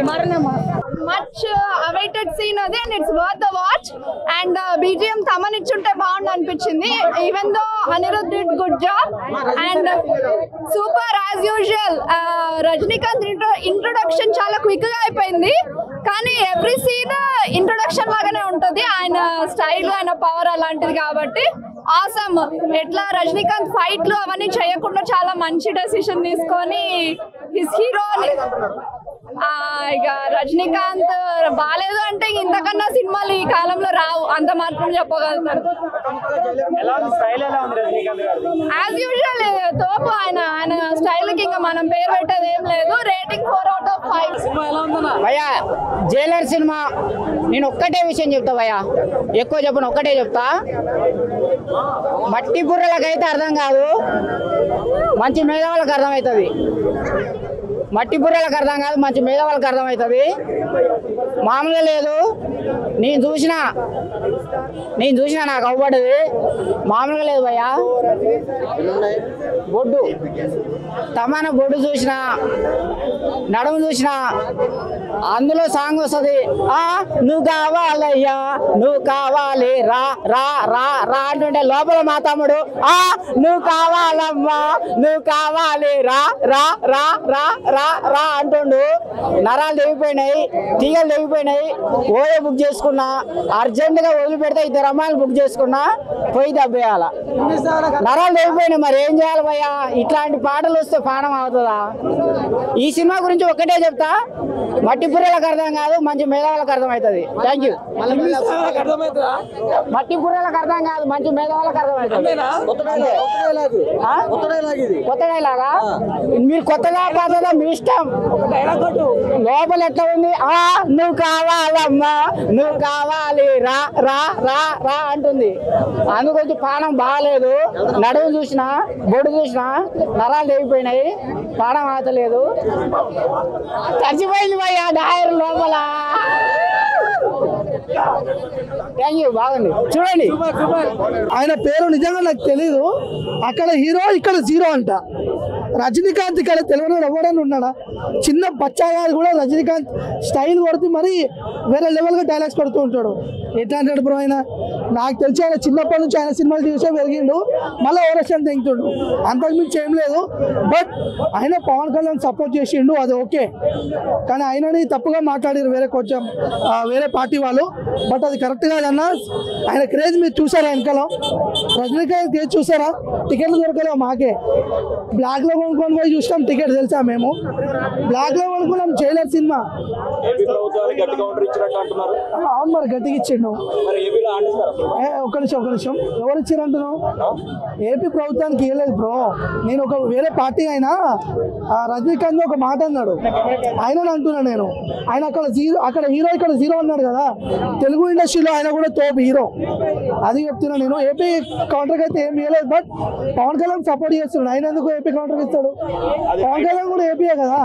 మరణమా much awaited scene అది and it's worth the watch and BGM Thaman ఇచ్చుంటే బాగుండు అనిపించింది even though Anirudh did good job and super as usual Rajinikanth introduction చాలా quick గా అయిపోయింది కానీ ఎవ్రీ సీన్ ఇంట్రొడక్షన్ లాగానే ఉంటది ఆయన స్టైల్ ఆయన పవర్ అలాంటిది కాబట్టి ఆసమ్ ఎట్లా రజనీకాంత్ ఫైట్లు అవన్నీ చేయకుండా చాలా మంచి డెసిషన్ తీసుకొని హిస్ హీరో ఇక రజనీకాంత్ బాగాలేదు అంటే ఇంక ఇంతకన్నా సినిమాలు ఈ కాలంలో రావు అంత మాత్రం చెప్పగలుగుతారు ఎలా ఉంది స్టైల్ ఎలా ఉంది రజనీకాంత్ గారిది యాజ్ యూజువల్ తోపు ఆయన ఆయన స్టైల్ కి ఇంకా మనం పేరు పెట్టేది ఏం లేదు rating four out of five సినిమా ఎలా ఉందన్న భయ్యా జైలర్ సినిమా నేను ఒక్కటే విషయం చెప్తా భయ్యా ఎక్కువ చెప్పను ఒక్కటే చెప్తా మట్టి బుర్రలకైతే అర్థం కాదు మంచి మేధావులకు అర్థమవుతుంది మట్టి బుర్రలకు అర్థం కాదు మంచి మేధావులకు అర్థమవుతుంది మామూలుగా లేదు నేను చూసిన నేను చూసిన నాకు అవ్వబడ్డది మామూలుగా లేదు భయ్యా బొడ్డు తమాన బొడ్డు చూసిన నడుము చూసిన అందులో సాంగ్ వస్తుంది ఆ నువ్వు కావాలయ్యా నువ్వు కావాలి రా రా రా రా అంటుంటే లోపల మా తమ్ముడు ఆ నువ్వు కావాలమ్మా నువ్వు కావాలి రా రా రా రా రా రా అంటుండు నరాలు తెగిపోయినాయి తీగలు తెగిపోయినాయి ఓయే బుక్ చేసుకున్నా అర్జెంట్ గా వదిలిపెడితే ఇద్దరు అమ్మాయిలు బుక్ చేసుకున్నా పోయి దబ్బేయాల నరాలు తెగిపోయినాయి మరి ఏం చేయాలి భయ్యా ఇట్లాంటి పాటలు వస్తే పానం అవుతుందా ఈ సినిమా గురించి ఒక్కటే చెప్తా మట్టి బుర్రలకు అర్థం కాదు మంచి మేధావులకు అర్థం అవుతుంది థ్యాంక్ యూ అర్థమవుతుందా మట్టి బుర్రలకు అర్థం కాదు మంచి మేధావులకు అర్థం అవుతుంది ఆ? కొత్త డైలాగా మీరు కొత్తగా పాతదా మీ ఇష్టం లోపల ఎట్లా ఉంది ఆ నువ్వు కావాలమ్మా నువ్వు కావాలి రా రా రా రా అంటుంది అందుకొచ్చి పానం బాగాలేదు నడుము చూసిన బొడు చూసిన నరాలు తెగిపోయినాయి పానం ఆతలేదు చచ్చిపోయింది భయ్యా డైర్ లోపల థ్యాంక్ యూ బాగుంది చూడండి ఆయన పేరు నిజంగా నాకు తెలియదు అక్కడ హీరో ఇక్కడ జీరో అంట రజనీకాంత్ ఇక్కడ తెలియని ఎవడని ఉన్నాడా చిన్న బచ్చాగాడు కూడా రజనీకాంత్ స్టైల్ కొడుతూ మరి వేరే లెవెల్గా డైలాగ్స్ కొడుతూ ఉంటాడు ఎట్లా అంటాడు బ్రో ఆయన నాకు తెలిసి ఆయన చిన్నప్పటి నుంచి ఆయన సినిమాలు చూసే పెరిగిండు మళ్ళీ ఓరక్షన్ తెంగుతుండు అంతకుమించి ఏం లేదు బట్ ఆయన పవన్ కళ్యాణ్ సపోర్ట్ చేసిండు అది ఓకే కానీ ఆయనని తప్పుగా మాట్లాడారు వేరే కొంచెం ఆ, వేరే పార్టీ వాళ్ళు బట్ అది కరెక్ట్ కాదన్న ఆయన క్రేజ్ మీరు చూసారా వెనకాల రజనీకాంత్ క్రేజ్ చూసారా టికెట్లు దొరకలేవు మాకే బ్లాక్ లో కొనుక్కొని పోయి చూస్తాం టికెట్ తెలుసా మేము బ్లాక్ లో కొనుక్కున్నాం జైలర్ సినిమా ఏపీ ప్రభుత్వానికి గట్టి కౌంటర్ ఇచ్చినట్టు అంటున్నారు ఆ, అవును మరి గట్టిగా ఇచ్చిండు మరి ఏపీలో ఆడిస్తారు ఏ, ఒక్క నిమిషం ఒక్క నిమిషం ఎవరు ఇచ్చారంటున్నావు ఏపీ ప్రభుత్వానికి ఇవ్వలేదు బ్రో నేను ఒక వేరే పార్టీ అయినా ఆ, రజనీకాంత్ ఒక మాట అన్నాడు ఆయన అంటున్నా నేను ఆయన అక్కడ జీరో అక్కడ హీరో ఇక్కడ జీరో అన్నాడు కదా తెలుగు ఇండస్ట్రీలో ఆయన కూడా తోపు హీరో అది చెప్తున్నా నేను ఏపీ కౌంటర్కి అయితే ఏం ఇవ్వలేదు బట్ పవన్ కళ్యాణ్ సపోర్ట్ చేస్తున్నాడు ఆయన ఎందుకు ఏపీ కౌంటర్కి ఇస్తాడు పవన్ కళ్యాణ్ కూడా ఏపీయే కదా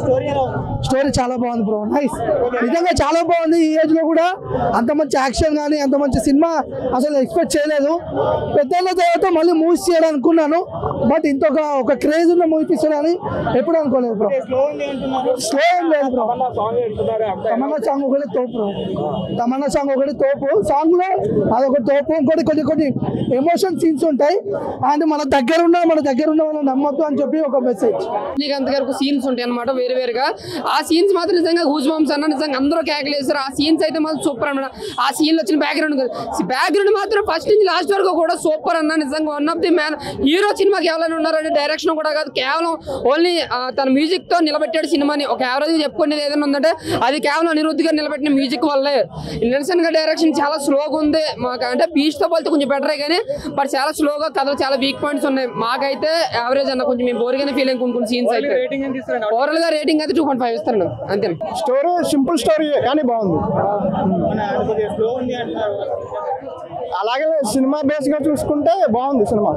స్టోరీ చాలా బాగుంది బ్రో నైస్ నిజంగా చాలా బాగుంది ఈ ఏజ్ లో కూడా అంత మంచి యాక్షన్ కానీ అంత మంచి సినిమా అసలు ఎక్స్పెక్ట్ చేయలేదు పెద్దల తర్వాత మళ్ళీ మూవీస్ చేయాలని అనుకున్నాను బట్ ఇంత ఒక ఒక క్రేజ్ ఉన్న మూవీ తీసాడని ఎప్పుడు అనుకోలేదు బ్రో స్లో ఏం లేదు బ్రో సాంగ్ పెడుతున్నారు అంతా తమన్నా సాంగ్ ఒకటి తోపు బ్రో తమన్నా సాంగ్ ఒకటి తోపు సాంగ్ లో అదొక తోపు ఇంకోటి కొన్ని కొన్ని ఎమోషన్ సీన్స్ ఉంటాయి అండ్ మన దగ్గర ఉన్న మన దగ్గర ఉన్న వాళ్ళని నమ్మొద్దు అని చెప్పి ఒక మెసేజ్ రజనీకాంత్ గారికి సీన్స్ ఉంటాయి అనమాట వేరు వేరుగా ఆ సీన్స్ మాత్రం నిజంగా హూజ్ బాంబ్స్ అన్న నిజంగా అందరూ కేకలేస్తారు ఆ సీన్స్ అయితే మాత్రం సూపర్ అన్నమాట ఆ సీన్ లో వచ్చిన బ్యాక్గ్రౌండ్ బ్యాక్గ్రౌండ్ మాత్రం ఫస్ట్ నుంచి లాస్ట్ వరకు కూడా సూపర్ అన్న నిజంగా one of the man hero సినిమాకి ఎవరైనా ఉన్నారంటే డైరెక్షన్ కూడా కాదు కేవలం ఓన్లీ తన మ్యూజిక్ తో నిలబెట్టాడు సినిమాని ఒక యావరేజ్ చెప్పుకునేది ఏదైనా ఉందంటే అది కేవలం అనిరుద్ధి గారు నిలబెట్టిన మ్యూజిక్ వల్లే నిరసన్ గా డైరెక్షన్ చాలా స్లోగా ఉంది మాకు అంటే బీచ్ తో పోలితే కొంచెం బెటరే కానీ బట్ చాలా స్లోగా కథలు చాలా వీక్ పాయింట్స్ ఉన్నాయి మాకైతే యావరేజ్ అన్న కొంచెం మేము బోర్గానే ఫీల్ అయ్యి కొన్ని కొన్ని సీన్స్ అయితే రేటింగ్ ఎంత ఇస్తారండి ఓవరాల్ గా రేటింగ్ అయితే టూ పాయింట్ ఫైవ్ ఇస్తాను అంతే స్టోరీ సింపుల్ స్టోరీ కానీ బాగుంది స్లో ఉంది అంటున్నారు అలాగే సినిమా బేస్ గా చూసుకుంటే బాగుంది సినిమా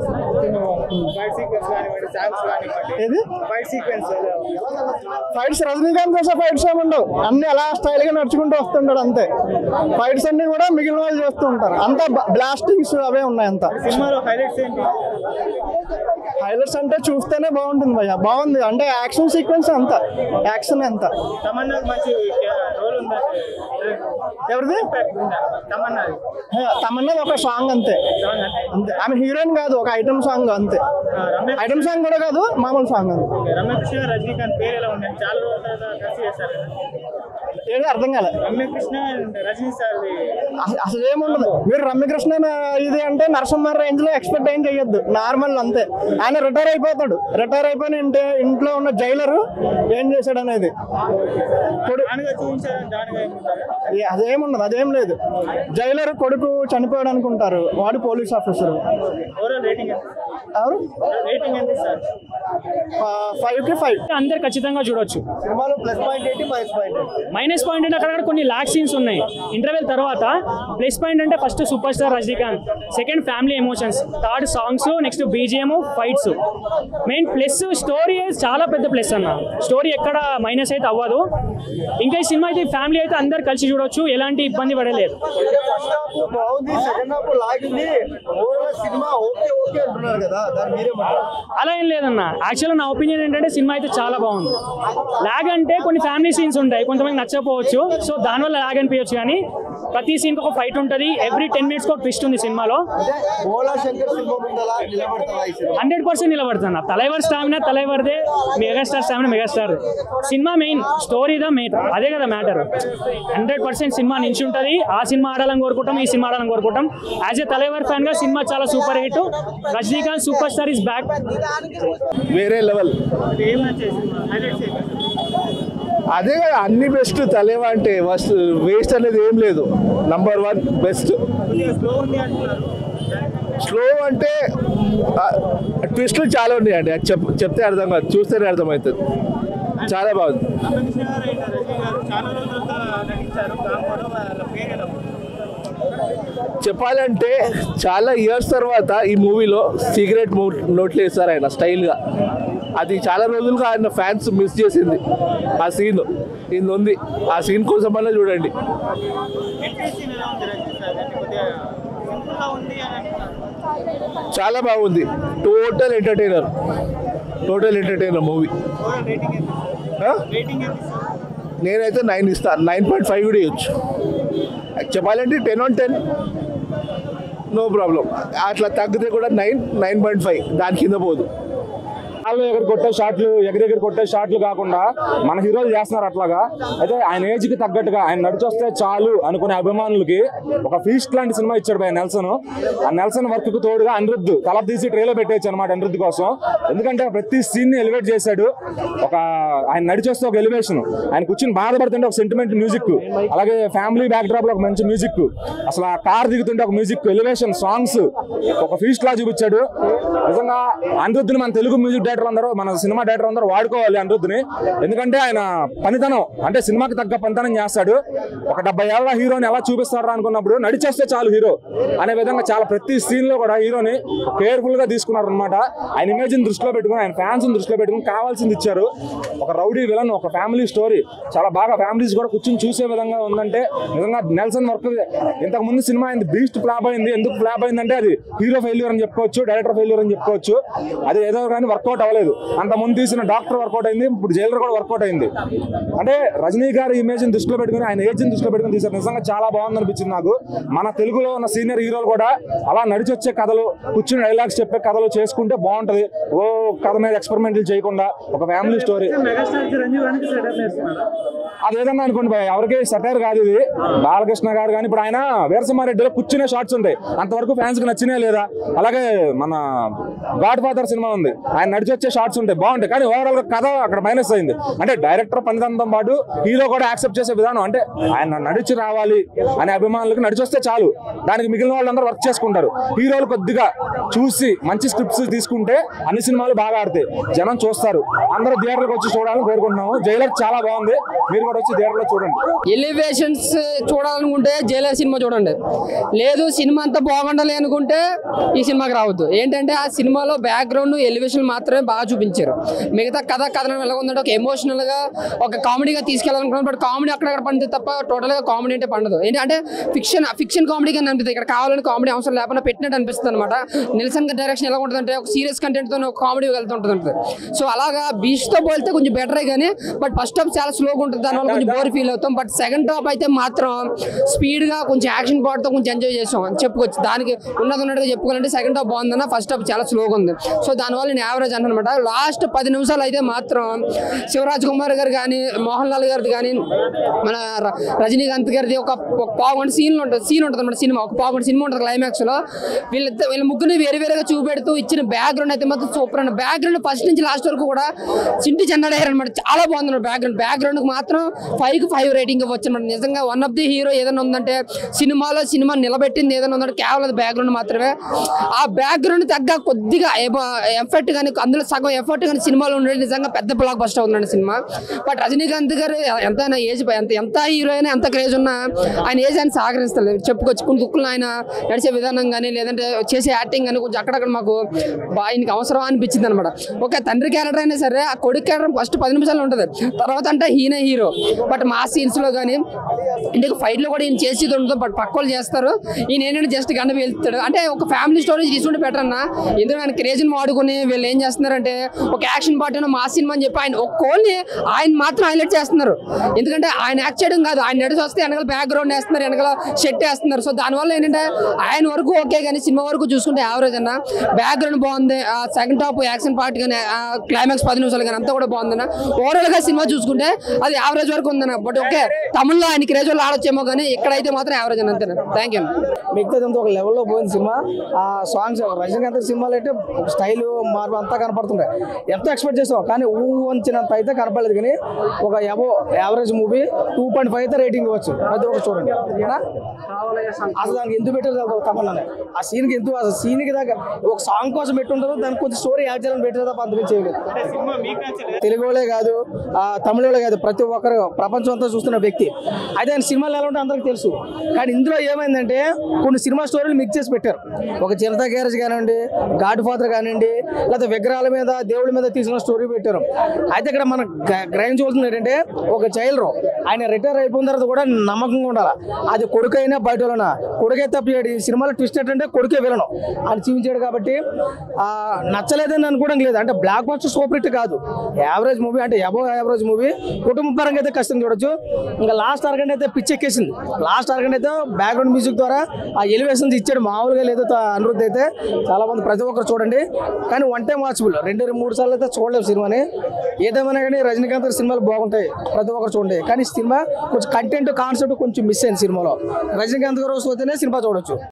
ఫైట్ సీక్వెన్స్ కానివ్వండి సాంగ్స్ కానివ్వండి ఏది ఫైట్ సీక్వెన్స్ ఫైట్స్ రజనీకాంత్ చేసే ఫైట్స్ ఏముండవు అన్ని అలా స్టైల్ గా నడుచుకుంటూ వస్తుంటాడు అంతే ఫైట్స్ అన్ని కూడా మిగిలిన వాళ్ళు చేస్తూ ఉంటారు అంతా బ్లాస్టింగ్స్ అవే ఉన్నాయి అంతా సినిమాలో హైలైట్స్ ఏంటి హైలైట్స్ అంటే చూస్తేనే బాగుంటుంది భయ్య బాగుంది అంటే యాక్షన్ సీక్వెన్స్ అంతా యాక్షన్ అంతా తమన్నా మంచి రోల్ ఉందా ఎవరిది తమన్నాది హే, తమన్నది ఒక సాంగ్ అంతే అంతే ఆమె హీరోయిన్ కాదు ఒక ఐటమ్ సాంగ్ అంతే రమేష్ ఐటమ్ సాంగ్ కూడా కాదు మామూలు సాంగ్ అంతే రమేష్ కృష్ణ రజనీకాంత్ పేరు ఎలా ఉంది చాలా రోజుల తర్వాత కలిసి చేశారు కదా. ఏదో అర్థం కాలే రమ్య కృష్ణ అండ్ రజనీ సార్ అస- అసలు ఏముండదు మీరు రమ్యకృష్ణ ఇది అంటే నరసింహ రేంజ్ లో ఎక్స్పెక్ట్ ఏం చెయ్యొద్దు నార్మల్ అంతే ఆయన రిటైర్ అయిపోతాడు రిటైర్ అయిపోయిన ఇంటి ఇంట్లో ఉన్న జైలరు ఏం చేశాడు అనేది కొడు దానిగా చూపించారు దానిగా ఏముంటారు ఏ- అదేముండదు అదేం లేదు జైలర్ కొడుకు చనిపోయాడు అనుకుంటారు వాడు పోలీస్ ఆఫీసర్ ఓవరాల్ రేటింగ్ ఎంత ఎవరు రేటింగ్ ఎంత సార్ ఫైవ్ కి ఫైవ్ అందరు ఖచ్చితంగా చూడొచ్చు సినిమాలో ప్లస్ పాయింట్ ఏంటి మైనస్ పాయింట్ మైనస్ పాయింట్ అంటే అక్కడ కొన్ని లాక్ సీన్స్ ఉన్నాయి ఇంటర్వెల్ తర్వాత ప్లస్ పాయింట్ అంటే first super star Rajinikanth second family emotions third songs next BGM fights main plus story చాలా పెద్ద ప్లస్ అన్న స్టోరీ ఎక్కడ మైనస్ అయితే అవ్వదు ఇంకా ఈ సినిమా అయితే ఫ్యామిలీ అయితే అందరు కలిసి చూడొచ్చు ఎలాంటి ఇబ్బంది పడలేదు బాగుంది సెకండ్ హాఫ్ లాగింది ఓవరాల్ సినిమా ఓకే ఓకే అంటున్నారు కదా దాని మీరేమంటారు అలా ఏం లేదన్న యాక్చువల్గా నా ఒపీనియన్ ఏంటంటే సినిమా అయితే చాలా బాగుంది లాగ్ అంటే కొన్ని ఫ్యామిలీ సీన్స్ ఉంటాయి కొంతమంది నచ్చకపోవచ్చు సో దానివల్ల లాగ్ అనిపించచ్చు కానీ ప్రతి సీన్కి ఒక ఫైట్ ఉంటుంది ఎవ్రీ టెన్ మినిట్స్కి ఒక ట్విస్ట్ ఉంది సినిమాలో బోలా శంకర్ సినిమా ముందలా నిలబడతావా ఈ సినిమా హండ్రెడ్ పర్సెంట్ నిలబడుతున్నా తలైవర్ స్టామినా తలైవర్దే మెగాస్టార్ స్టామినా మెగాస్టార్ సినిమా మెయిన్ స్టోరీ ద మెయిన్ అదే కదా మ్యాటర్ హండ్రెడ్ పర్సెంట్ సినిమా నుంచి ఉంటుంది ఆ సినిమా ఆడాలని కోరుకుంటాం ఈ సినిమా ఆడాలని కోరుకుంటాం యాజ్ ఏ తలైవర్ ఫ్యాన్ గా సినిమా చాలా super hit Rajinikanth super star is back వేరే లెవెల్ ఏం నచ్చేది సినిమా హైలైట్స్ ఏంటి అదే కదా అన్ని బెస్ట్ తలేవా అంటే ఫస్ట్ వేస్ట్ అనేది ఏం లేదు నంబర్ వన్ బెస్ట్ కొద్దిగా స్లో ఉంది అంటున్నారు స్లో అంటే ట్విస్ట్లు చాలా ఉన్నాయండి అది చెప్ చెప్తే అర్థం కాదు చూస్తేనే అర్థమవుతుంది చాలా బాగుంది రమకృష్ణ గారు అండ్ రజనీ గారు చాలా రోజుల తర్వాత నటించారు కాంబోలో వాళ్ళ పేరు ఎలా ఉంది చెప్పాలంటే చాలా ఇయర్స్ తర్వాత ఈ మూవీలో సిగరెట్ నోట్లు వేస్తారు ఆయన స్టైల్గా అది చాలా రోజులుగా ఆయన ఫ్యాన్స్ మిస్ చేసింది ఆ సీన్ ఇది ఉంది ఆ సీన్ కోసం అన్నా చూడండి ఎంట్రీ సీన్ ఎలా ఉంది రజనీ సార్ అంటే కొద్దిగా సింపుల్ గా ఉంది అని అంటున్నారు చాలా బాగుంది total entertainer total entertainer movie overall rating ఎంత సార్ రేటింగ్ ఎంత సార్ నేనైతే నైన్ ఇస్తాను నైన్ పాయింట్ ఫైవ్ కూడా ఇవ్వచ్చు చెప్పాలంటే ten on ten no problem అట్లా తగ్గితే కూడా నైన్ నైన్ పాయింట్ ఫైవ్ దాని కింద పోదు వాళ్ళు ఎగరి కొట్టే షాట్లు ఎగిరెగిరి కొట్టే షాట్లు కాకుండా మన హీరోలు చేస్తున్నారు అట్లాగా అయితే ఆయన ఏజ్ కి తగ్గట్టుగా ఆయన నడిచొస్తే చాలు అనుకునే అభిమానులకి ఒక ఫీస్ట్ లాంటి సినిమా ఇచ్చాడు భయ నెల్సన్ ఆ నెల్సన్ వర్క్ కు తోడుగా అనిరుద్ధ్ తల తీసి ట్రైలో పెట్టేయచ్చు అనమాట అనిరుద్ధ్ కోసం ఎందుకంటే ప్రతి సీన్ ని ఎలివేట్ చేశాడు ఒక ఆయన నడిచొస్తే ఒక ఎలివేషన్ ఆయన కూర్చుని బాధపడుతుంటే ఒక సెంటిమెంట్ మ్యూజిక్ అలాగే ఫ్యామిలీ బ్యాక్ డ్రాప్ లో ఒక మంచి మ్యూజిక్ అసలు ఆ కార్ దిగుతుంటే ఒక మ్యూజిక్ ఎలివేషన్ సాంగ్స్ ఒక ఫీస్ట్ లా చూపించాడు నిజంగా అనిరుద్ధిని మన తెలుగు మ్యూజిక్ డైరెక్టర్ అందరూ మన సినిమా డైరెక్టర్ అందరూ వాడుకోవాలి అనిరుద్ధిని ఎందుకంటే ఆయన పనితనం అంటే సినిమాకి తగ్గ పనితనం చేస్తాడు ఒక డెబ్బై ఏళ్ళ హీరోని ఎలా చూపిస్తారా అనుకున్నప్పుడు నడిచేస్తే చాలు హీరో అనే విధంగా చాలా ప్రతి సీన్ లో కూడా హీరోని కేర్ఫుల్ గా తీసుకున్నారు అనమాట ఆయన ఇమేజ్ దృష్టిలో పెట్టుకుని ఆయన ఫ్యాన్స్ దృష్టిలో పెట్టుకుని కావాల్సింది ఇచ్చారు ఒక రౌడీ విలన్ ఒక ఫ్యామిలీ స్టోరీ చాలా బాగా ఫ్యామిలీస్ కూడా కూర్చొని చూసే విధంగా ఉందంటే నిజంగా నెల్సన్ వర్క్ ఇంతకు ముందు సినిమా అయింది బీస్ట్ ఫ్లాప్ అయింది ఎందుకు ఫ్లాప్ అయిందంటే అది హీరో ఫెయిల్యూర్ అని చెప్పుకోవచ్చు డైరెక్టర్ ఫెయిల్యూర్ అని చెప్పుకోవచ్చు అది ఏదో కానీ వర్కౌట్ అవ్వలేదు అంత ముందు తీసిన డాక్టర్ వర్కౌట్ అయింది ఇప్పుడు జైలర్ కూడా వర్కౌట్ అయింది అంటే రజనీ గారి ఇమేజ్ దృష్టిలో పెట్టుకుని ఆయన ఏజ్ దృష్టిలో పెట్టుకుని తీశారు నిజంగా చాలా బాగుంది అనిపించింది నాకు మన తెలుగులో ఉన్న సీనియర్ హీరోలు కూడా అలా నడిచొచ్చే కథలు కూర్చుని డైలాగ్స్ చెప్పే కథలు చేసుకుంటే బాగుంటది ఓ కథ మీద ఎక్స్పెరిమెంట్లు చేయకుండా ఒక ఫ్యామిలీ స్టోరీ మెగాస్టార్ చిరంజీవి గారికి సెటప్ చేస్తున్నారు అది ఏదన్నా అనుకోండి భయ్య ఎవరికి సటైర్ కాదు ఇది బాలకృష్ణ గారు కానీ ఇప్పుడు ఆయన వీరసింహారెడ్డిలో కూర్చునే షార్ట్స్ ఉంటాయి అంతవరకు ఫ్యాన్స్ కి నచ్చినా లేదా అలాగే మన గాడ్ ఫాదర్ సినిమా ఉంది ఆయన నడిచొచ్చే షార్ట్స్ ఉంటాయి బాగుంటాయి కానీ ఓవరాల్ గా కథ అక్కడ మైనస్ అయింది అంటే డైరెక్టర్ పనితనంతో పాటు హీరో కూడా యాక్సెప్ట్ చేసే విధానం అంటే ఆయన నడిచి రావాలి అనే అభిమానులకు నడిచొస్తే చాలు దానికి మిగిలిన వాళ్ళందరూ వర్క్ చేసుకుంటారు హీరోలు కొద్దిగా చూసి మంచి స్క్రిప్ట్స్ తీసుకుంటే అన్ని సినిమాలు బాగా ఆడతాయి జనం చూస్తారు అందరూ థియేటర్కి వచ్చి చూడాలని కోరుకుంటున్నాము జైలర్ చాలా బాగుంది మీరు కూడా కూడా వచ్చి థియేటర్లో చూడండి ఎలివేషన్స్ చూడాలనుకుంటే జైలర్ సినిమా చూడండి లేదు సినిమా అంతా బాగుండాలి అనుకుంటే ఈ సినిమాకి రావద్దు ఏంటంటే ఆ సినిమాలో బ్యాక్గ్రౌండ్ ఎలివేషన్ మాత్రమే బాగా చూపించారు మిగతా కథ కథనం ఎలా ఉందంటే ఒక ఎమోషనల్ గా ఒక కామెడీగా తీసుకెళ్ళాలనుకున్నాను బట్ కామెడీ అక్కడక్కడ పండుతుంది తప్ప టోటల్ గా కామెడీ అంటే పండదు ఏంటంటే ఫిక్షన్ ఫిక్షన్ కామెడీగా అనిపిస్తుంది ఇక్కడ కావాలని కామెడీ అవసరం లేకుండా పెట్టినట్టు అనిపిస్తుంది అనమాట నిల్సన్ డైరెక్షన్ ఎలా ఉంటుందంటే ఒక సీరియస్ కంటెంట్ తో ఒక కామెడీ వెళ్తుంటుంది సో అలాగా బీచ్ తో పోలితే కొంచెం బెటరే కానీ బట్ ఫస్ట్ హాఫ్ చాలా స్లోగా ఉంటుంది దానివల్ల కొంచెం బోర్ ఫీల్ అవుతాం బట్ సెకండ్ హాఫ్ అయితే మాత్రం స్పీడ్ గా కొంచెం యాక్షన్ పార్ట్ తో కొంచెం ఎంజాయ్ చేసాం అని చెప్పుకోవచ్చు దానికి ఉన్నది ఉన్నట్టుగా చెప్పుకోవాలంటే సెకండ్ హాఫ్ బాగుందన్న ఫస్ట్ హాఫ్ చాలా స్లోగా ఉంది సో దానివల్ల నేను యావరేజ్ అనమాట లాస్ట్ పది నిమిషాలు అయితే మాత్రం శివరాజ్ కుమార్ గారు కానీ మోహన్ లాల్ గారిది కానీ మన ర- రజనీకాంత్ గారిది ఒక ఒక పావుగంట సీన్ ఉంటుంది సీన్ ఉంటుంది అన్నమాట సినిమా ఒక పావుగంట సినిమా ఉంటుంది క్లైమాక్స్ లో వీళ్ళిద్దరు వీళ్ళ ముగ్గురిని వేరే వేరేగా చూపెడుతూ ఇచ్చిన బ్యాక్గ్రౌండ్ అయితే మాత్రం సూపర్ అండి బ్యాక్గ్రౌండ్ ఫస్ట్ నుంచి లాస్ట్ వరకు కూడా చింటి చెన్నాడారు అనమాట చాలా బాగుంది బ్యాక్గ్రౌండ్ బ్యాక్గ్రౌండ్ మాత్రం ఫైవ్ కి ఫైవ్ రేటింగ్ ఇవ్వచ్చు అనమాట నిజంగా వన్ ఆఫ్ ది హీరో ఏదైనా ఉందంటే సినిమాలో సినిమా నిలబెట్టింది ఏదైనా ఉందంటే కేవలం అది బ్యాక్గ్రౌండ్ మాత్రమే ఆ బ్యాక్గ్రౌండ్ తగ్గ కొద్దిగా ఎఫెక్ట్ కానీ అందులో సగం ఎఫర్ట్ కానీ సినిమాలో ఉండేది నిజంగా పెద్ద బ్లాక్ బస్టర్ అవుతుందండి సినిమా బట్ రజనీకాంత్ గారు ఎంత ఆయన ఏజ్ ఎంత ఎంత హీరో అయినా ఎంత క్రేజ్ ఉన్నా ఆయన ఏజ్ ఆయన సహకరిస్తలేదు చెప్పుకోవచ్చు కొన్ని కుక్కలు ఆయన నడిచే విధానం కానీ లేదంటే చేసే యాక్టింగ్ కానీ కొంచెం అక్కడక్కడ మాకు బా- ఆయనకి అవసరం అనిపించింది అనమాట ఒక తండ్రి క్యారెక్టర్ అయినా సరే ఆ కొడుకు క్యారెక్టర్ ఫస్ట్ పది నిమిషాలు ఉంటుంది తర్వాత అంటే హీనే హీరో బట్ మా సీన్స్ లో కానీ ఇంటికి ఫైట్ లో కూడా ఈయన చేసేది ఉంటుంది బట్ పక్క వాళ్ళు చేస్తారు ఈయన ఏంటంటే జస్ట్ గంట వెళ్తాడు అంటే ఒక ఫ్యామిలీ స్టోరీ తీసుకుంటే బెటర్ అన్న ఎందుకంటే ఆయన క్రేజ్ని వాడుకుని వీళ్ళు ఏం చేస్తున్నారంటే ఒక యాక్షన్ పార్ట్ మా సినిమా అని చెప్పి ఆయన ఒక కోల్ని ఆయన మాత్రం హైలైట్ చేస్తున్నారు ఎందుకంటే ఆయన యాక్ట్ చేయడం కాదు ఆయన నడిచి వస్తే వెనకాల బ్యాక్గ్రౌండ్ వేస్తున్నారు వెనకాల షెట్ వేస్తున్నారు సో దానివల్ల ఏంటంటే ఆయన వరకు ఓకే కానీ సినిమా వరకు చూసుకుంటే యావరేజ్ అన్న బ్యాక్గ్రౌండ్ బాగుంది ఆ సెకండ్ టాప్ యాక్షన్ పార్ట్ కానీ క్లైమాక్స్ పది నిమిషాలు కానీ అంతా కూడా బాగుందన్న ఓవరాల్ గా సినిమా చూసుకుంటే అది యావరేజ్ వరకు ఉందన్న బట్ ఓకే తమిళ్లో ఆయన క్రేజ్ వాళ్ళు ఆడొచ్చేమో కానీ ఇక్కడైతే మాత్రం యావరేజ్ అన్న అంతేనా థ్యాంక్ యూ మిగతాదంతా ఒక లెవెల్లో పోయింది సినిమా ఆ సాంగ్స్ రజనీకాంత్ సినిమాలు అయితే స్టైల్ మార్పు అంతా కనపడుతుంటాయి ఎంత ఎక్స్పెక్ట్ చేసాం కానీ ఊ వంచినంత అయితే కనపడలేదు కానీ ఒక above average movie two point five అయితే రేటింగ్ ఇవ్వచ్చు ప్రతి ఒక్కరు చూడండి ఓకేనా అసలు దానికి ఎందుకు పెట్టారు తప్పన్నానే ఆ సీన్కి ఎందుకు అసలు సీన్కి దాకా ఒక సాంగ్ కోసం పెట్టుంటారు దానికి కొంచెం స్టోరీ యాడ్ చేయాలని పెట్టారు తప్ప అంతమించి చేయలేదు సినిమా మీకు నచ్చలేదు తెలుగు వాళ్ళే కాదు ఆ, తమిళ వాళ్ళే కాదు ప్రతి ఒక్కరు ప్రపంచం అంతా చూస్తున్న వ్యక్తి అయితే ఆయన సినిమాలు ఎలా ఉంటాయో అందరికీ తెలుసు కానీ ఇందులో ఏమైందంటే కొన్ని సినిమా స్టోరీలు మిక్స్ చేసి పెట్టారు ఒక చిరత గ్యారేజ్ కానివ్వండి గాడ్ ఫాదర్ కానివ్వండి లేకపోతే విగ్రహాల మీద దేవుడి మీద తీసిన స్టోరీ పెట్టారు అయితే ఇక్కడ మనం గ- గ్రహించవలసింది ఏంటంటే ఒక జైలరు ఆయన రిటైర్ అయిపోయిన తర్వాత కూడా నమ్మకంగా ఉండాలి అది కొడుకైనా బయట వాళ్ళైనా కొడుకే తప్పు చేయడు ఈ సినిమాలో ట్విస్ట్ ఏంటంటే కొడుకే విలను అని చూపించాడు కాబట్టి ఆ, నచ్చలేదని అనుకోవడం లేదు అంటే బ్లాక్ బాక్స్ సూపర్ హిట్ కాదు యావరేజ్ మూవీ అంటే అబో యావరేజ్ మూవీ కుటుంబ పరంగా అయితే కష్టం చూడొచ్చు ఇంకా లాస్ట్ అరగంట అయితే పిచ్చెక్కేసింది లాస్ట్ అరగంట అయితే బ్యాక్గ్రౌండ్ మ్యూజిక్ ద్వారా ఆ ఎలివేషన్స్ ఇచ్చాడు మామూలుగా లేదో త- అనిరుద్ధ్ అయితే చాలా మంది ప్రతి ఒక్కరు చూడండి కానీ వన్ టైం వాచబుల్ రెండు మూడు సార్లు అయితే చూడలేము సినిమాని ఏదేమైనా కానీ రజనీకాంత్ గారి సినిమాలు బాగుంటాయి ప్రతి ఒక్కరు చూడండి కానీ సినిమా కొంచెం కంటెంట్ కాన్సెప్ట్ కొంచెం మిస్ అయింది సినిమాలో రజనీకాంత్ గారు వస్తేనే సినిమా చూడొచ్చు